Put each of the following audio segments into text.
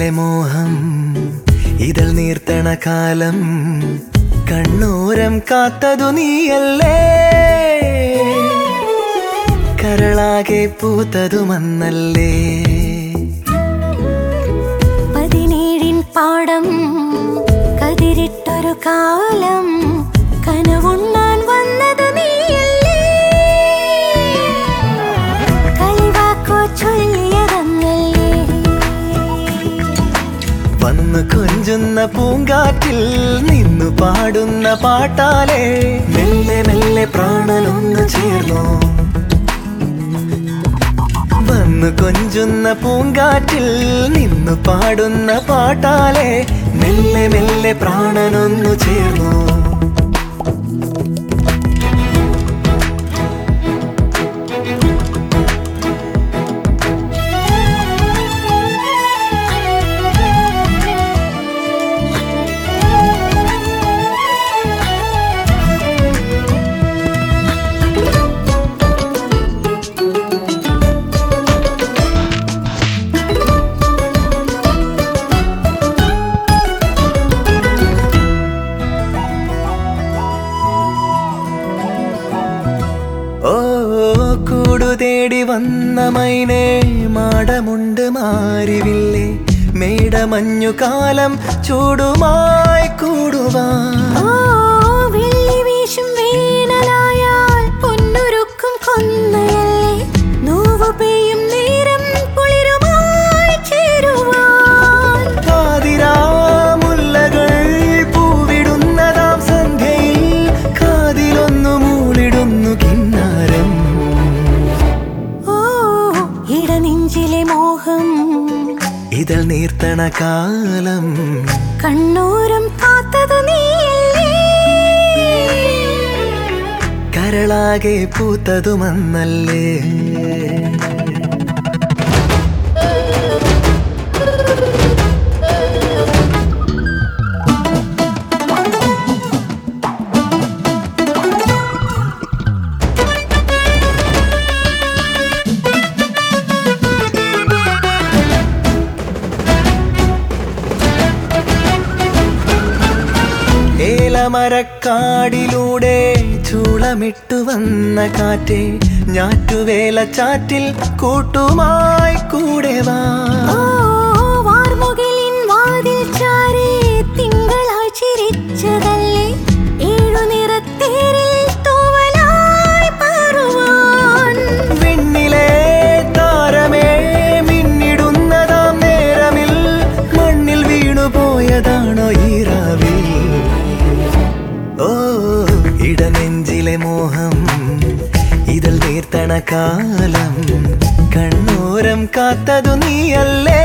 നെഞ്ചിലെ മോഹം ഇതൾ നീർത്തണ കാലം കണ്ണൂരം കാത്തതു നീയല്ലേ കരളാകെ പൂത്തതു മന്നല്ലേ പതിനേഴിൻ പാടം കതിരിട്ടൊരു കാലം കനവുണ്ണാൻ വന്നത് നീയല്ലേ കളിവാക്കോ ചൊല്ലിയതന്നല്ലേ വന്നു കൊഞ്ചുന്ന പൂങ്കാറ്റിൽ നിന്നു പാടുന്ന പാട്ടാലേ മെല്ലെ മെല്ലെ പ്രാണനൊന്നു ചേർന്നു വന്നു കൊഞ്ചുന്ന പൂങ്കാറ്റിൽ നിന്നു പാടുന്ന പാട്ടാലേ മെല്ലെ മെല്ലെ പ്രാണനൊന്നു ചേർന്നു ഓ കൂടു തേടി വന്ന മൈനേ മാടമുണ്ട് മാറിവില്ലേ മേടമഞ്ഞു കാലം ചൂടുമായി കൂടുവാൻ ഓ വെള്ളി വീശും വേനലായാൽ പൊന്നുരുക്കും കൊന്നയല്ലേ നോവു പെയ്യും നേരം കുളിരുമായി ചേരുവാൻ കാതിരാമുല്ലകൾ പൂവിടുന്നതാം സന്ധ്യയിൽ കാതിലൊന്നു മൂളിടുന്നു കിന്നാരം ഓ ഇടനെഞ്ചിലെ മോഹം ഇതൾ നീർത്തണ കാലം കണ്ണൂരം കാത്തത് നീയല്ലേ കരളാകെ പൂത്തതുമന്നല്ലേ ഏലമരക്കാടിലൂടെ ചൂളമിട്ടു വന്ന കാറ്റേ ഞാറ്റുവേല ചാറ്റിൽ കൂട്ടുമായി കൂടെ വാ ഓ വാർമുകിലിൻ വാതിൽ ചാരി തിങ്കളായി ചിരിച്ചതല്ലേ ഏഴു നിറത്തേരിൽ തൂവലായി പാറുവാൻ വിണ്ണിലെ താരമേ മിന്നിടുന്നതാം നേരമിൽ മണ്ണിൽ വീണുപോയതാണോ ഈറാവിൽ ഓ ഇടനെഞ്ചിലെ മോഹം ഇതൾ നീർത്തണ കാലം കണ്ണോരം കാത്തതു നീയല്ലേ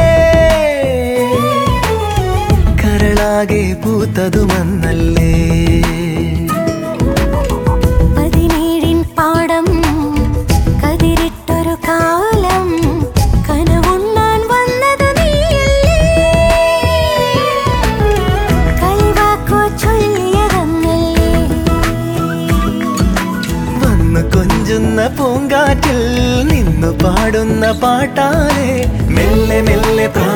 കരളാകെ പൂത്തതു മന്നല്ലേ പതിനേഴിൻ പാടം കതിരിട്ടൊരു കാലം കനവുണ്ണാൻ വന്നത് നീയല്ലേ കളിവാക്കോ ചൊല്ലിയതന്നല്ലേ വന്നു കൊഞ്ചുന്ന പൂങ്കാറ്റിൽ നിന്നു പാടുന്ന പാട്ടാലെ മെല്ലെ മെല്ലെ പ്രാ